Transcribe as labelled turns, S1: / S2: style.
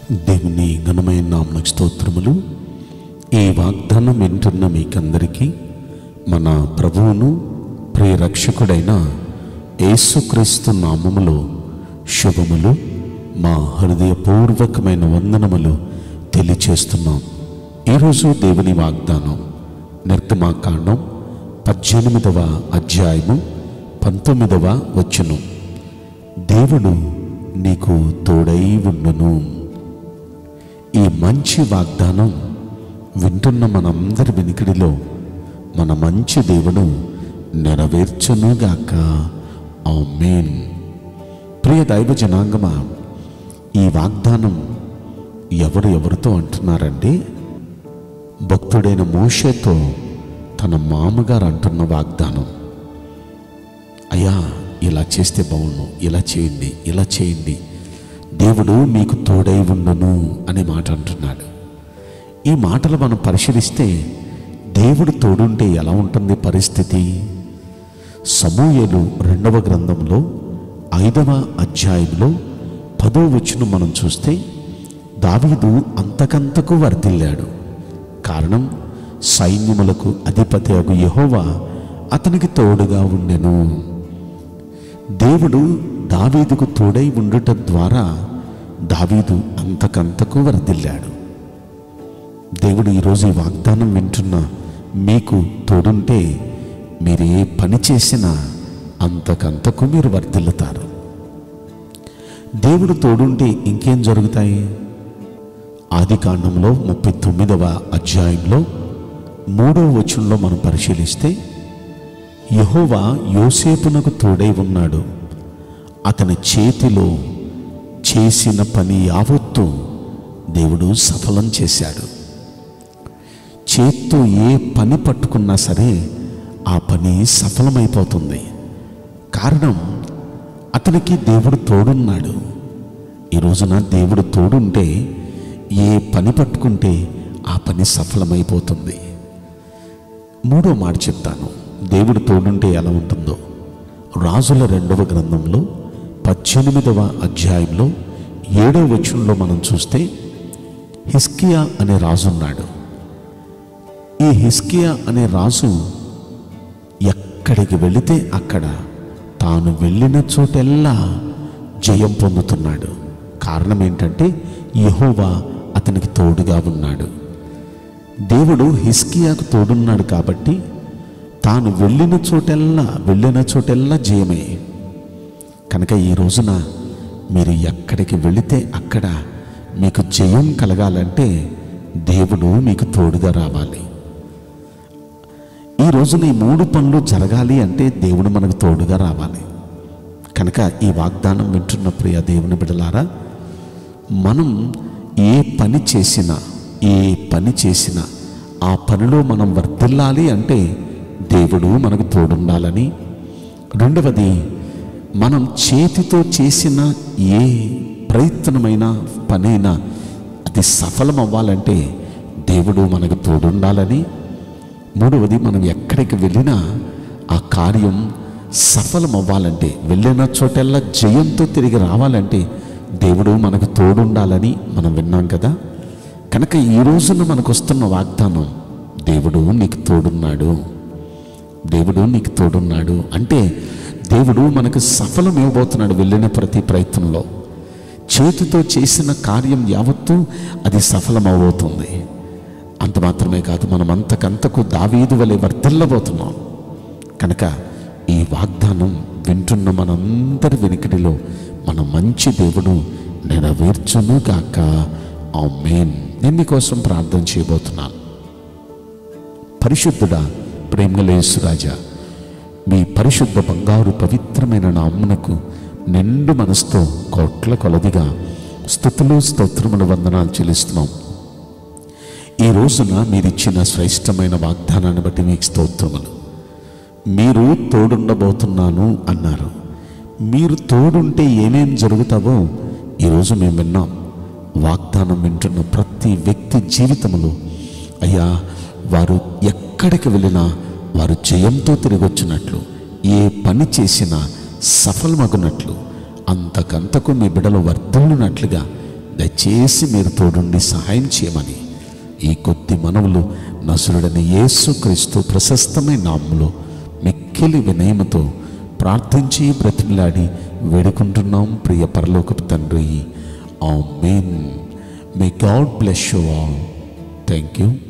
S1: దేవుని ఘనమైన నామకు స్తోత్రములు ఈ వాగ్దానం వింటున్న మీకందరికీ మన ప్రభువును ప్రియరక్షకుడైన యేసుక్రీస్తు నామములో శుభములు మా హృదయపూర్వకమైన వందనములు తెలియచేస్తున్నాం ఈరోజు దేవుని వాగ్దానం నిర్గమాకాండం పద్దెనిమిదవ అధ్యాయము పంతొమ్మిదవ వచనం దేవుడు నీకు తోడై ఉండును ఈ మంచి వాగ్దానం వింటున్న మనందరి వినికిడిలో మన మంచి దేవుడు నెరవేర్చునుగాక ఆమేన్ ప్రియ దైవ జనాంగమా ఈ వాగ్దానం ఎవరు ఎవరితో అంటున్నారండి భక్తుడైన మోషేతో తన మామగారు అంటున్న వాగ్దానం అయ్యా ఇలా చేస్తే బాగుండు ఇలా చేయండి ఇలా చేయండి దేవుడు మీకు తోడై ఉండును అనే మాట అంటున్నాడు ఈ మాటలు మనం పరిశీలిస్తే దేవుడు తోడుంటే ఎలా ఉంటుంది పరిస్థితి సమూయలు రెండవ గ్రంథంలో ఐదవ అధ్యాయంలో పదో వచనం మనం చూస్తే దావీదు అంతకంతకు వర్ధిల్లాడు కారణం సైన్యములకు అధిపతి అగు యెహోవా అతనికి తోడుగా ఉండెను దేవుడు దావీదుకు తోడై ఉండుట ద్వారా దావీదు అంతకంతకు వర్ధిల్లాడు దేవుడు ఈరోజు ఈ వాగ్దానం వింటున్న మీకు తోడుంటే మీరు ఏ పని చేసినా అంతకంతకు మీరు వర్ధిల్లుతారు దేవుడు తోడుంటే ఇంకేం జరుగుతాయి ఆది కాండంలో ముప్పై తొమ్మిదవ అధ్యాయంలో మూడవ వచనంలో మనం పరిశీలిస్తే యహోవా యోసేపునకు తోడై ఉన్నాడు అతని చేతిలో చేసిన పని యావత్తు దేవుడు సఫలం చేశాడు చేత్తో ఏ పని పట్టుకున్నా సరే ఆ పని సఫలమైపోతుంది కారణం అతనికి దేవుడు తోడున్నాడు ఈ రోజున దేవుడు తోడుంటే ఏ పని పట్టుకుంటే ఆ పని సఫలమైపోతుంది మూడో మాట చెప్తాను దేవుడు తోడుంటే ఎలా ఉంటుందో రాజుల రెండవ గ్రంథంలో పద్దెనిమిదవ అధ్యాయంలో ఏడవ వచనంలో మనం చూస్తే హిస్కియా అనే రాజు ఉన్నాడు ఈ హిస్కియా అనే రాజు ఎక్కడికి వెళితే అక్కడ తాను వెళ్ళిన చోటెల్లా జయం పొందుతున్నాడు కారణం ఏంటంటే యెహోవా అతనికి తోడుగా ఉన్నాడు దేవుడు హిస్కియాకు తోడున్నాడు కాబట్టి తాను వెళ్ళిన చోటెల్లా వెళ్ళిన చోటెల్లా జయమే కనుక ఈ రోజున మీరు ఎక్కడికి వెళితే అక్కడ మీకు జయం కలగాలంటే దేవుడు మీకు తోడుగా రావాలి ఈ రోజున ఈ మూడు పనులు జరగాలి అంటే దేవుడు మనకు తోడుగా రావాలి కనుక ఈ వాగ్దానం వింటున్న ప్రియ దేవుని బిడలారా మనం ఏ పని చేసినా ఏ పని చేసినా ఆ పనిలో మనం వర్ధిల్లాలి అంటే దేవుడు మనకు తోడుండాలని రెండవది మనం చేతితో చేసిన ఏ ప్రయత్నమైన పనైనా అది సఫలం అవ్వాలంటే దేవుడు మనకు తోడుండాలని మూడవది మనం ఎక్కడికి వెళ్ళినా ఆ కార్యం సఫలం అవ్వాలంటే వెళ్ళిన చోటెల్లా జయంతో తిరిగి రావాలంటే దేవుడు మనకు తోడుండాలని మనం విన్నాం కదా కనుక ఈ రోజున మనకు వస్తున్న వాగ్దానం దేవుడు నీకు తోడున్నాడు దేవుడు నీకు తోడున్నాడు అంటే దేవుడు మనకు సఫలం ఇవ్వబోతున్నాడు వెళ్ళిన ప్రతి ప్రయత్నంలో చేతితో చేసిన కార్యం యావత్తూ అది సఫలం అవబోతుంది అంత మాత్రమే కాదు మనం అంతకంతకు దావీదు వలె వర్ధిల్లబోతున్నాం కనుక ఈ వాగ్దానం వింటున్న మనందరి వెనుకడిలో మన మంచి దేవుడు నెరవేర్చును గాక ఆ మేన్ నేను మీకోసం ప్రార్థన చేయబోతున్నాను పరిశుద్ధుడా ప్రేమలేసురాజా మీ పరిశుద్ధ బంగారు పవిత్రమైన నామ్మునకు నిండు మనసుతో కోట్ల కొలదిగా స్థుతులు స్తోత్రముల వందనాలు చెల్లిస్తున్నాం ఈ రోజున మీరిచ్చిన శ్రేష్టమైన వాగ్దానాన్ని బట్టి మీకు స్తోత్రములు మీరు తోడుండబోతున్నాను అన్నారు మీరు తోడుంటే ఏమేం జరుగుతావో ఈరోజు మేము విన్నాం వాగ్దానం వింటున్న ప్రతి వ్యక్తి జీవితంలో అయ్యా వారు ఎక్కడికి వెళ్ళినా వారు జయంతో తిరిగి వచ్చినట్లు ఏ పని చేసినా సఫలమగునట్లు అంతకంతకు మీ బిడలు వర్ధిల్లునట్లుగా దయచేసి మీరు తోడుండి సహాయం చేయమని ఈ కొద్ది మనవులు నసురుడని యేసు క్రీస్తు ప్రశస్తమైన నామములో మిక్కిలి వినయముతో ప్రార్థించి బ్రతిమలాడి వేడుకుంటున్నాం ప్రియ పరలోకపు తండ్రి amen may God bless you all thank you